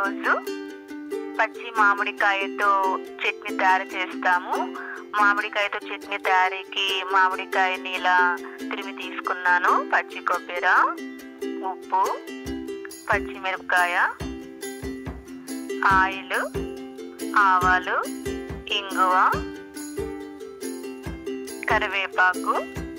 ఈరోజు పచ్చి మామిడికాయతో చట్నీ తయారు చేస్తాము మామిడికాయతో చట్నీ తయారీకి మామిడికాయని ఇలా తురిమి తీసుకున్నాను పచ్చి కొబ్బరి ఉప్పు పచ్చిమిరపకాయ ఆయిల్ ఆవాలు ఇంగువ కరివేపాకు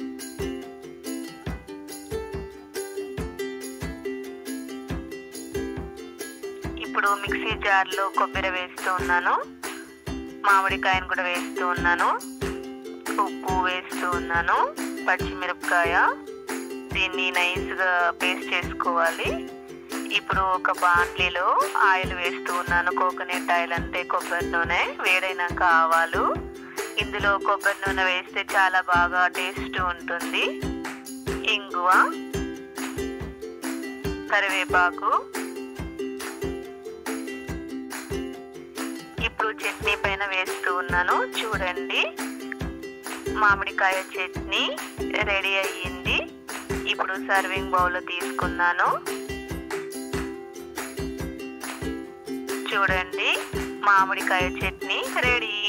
ఇప్పుడు మిక్సీ జార్లో కొబ్బరి వేస్తూ ఉన్నాను మామిడికాయను కూడా వేస్తూ ఉన్నాను ఉప్పు వేస్తూ ఉన్నాను పచ్చిమిరపకాయ దీన్ని నైస్గా పేస్ట్ చేసుకోవాలి ఇప్పుడు ఒక బాండ్లీలో ఆయిల్ వేస్తూ ఉన్నాను కోకోనట్ ఆయిల్ అంటే కొబ్బరి నూనె వేడైనాక ఆవాలు ఇందులో కొబ్బరి నూనె వేస్తే చాలా బాగా టేస్ట్ ఉంటుంది ఇంగువ కరివేపాకు ఇప్పుడు చట్నీ పైన వేస్తూ ఉన్నాను చూడండి మామిడికాయ చట్నీ రెడీ అయ్యింది ఇప్పుడు సర్వింగ్ బౌల్ తీసుకున్నాను చూడండి మామిడికాయ చట్నీ రెడీ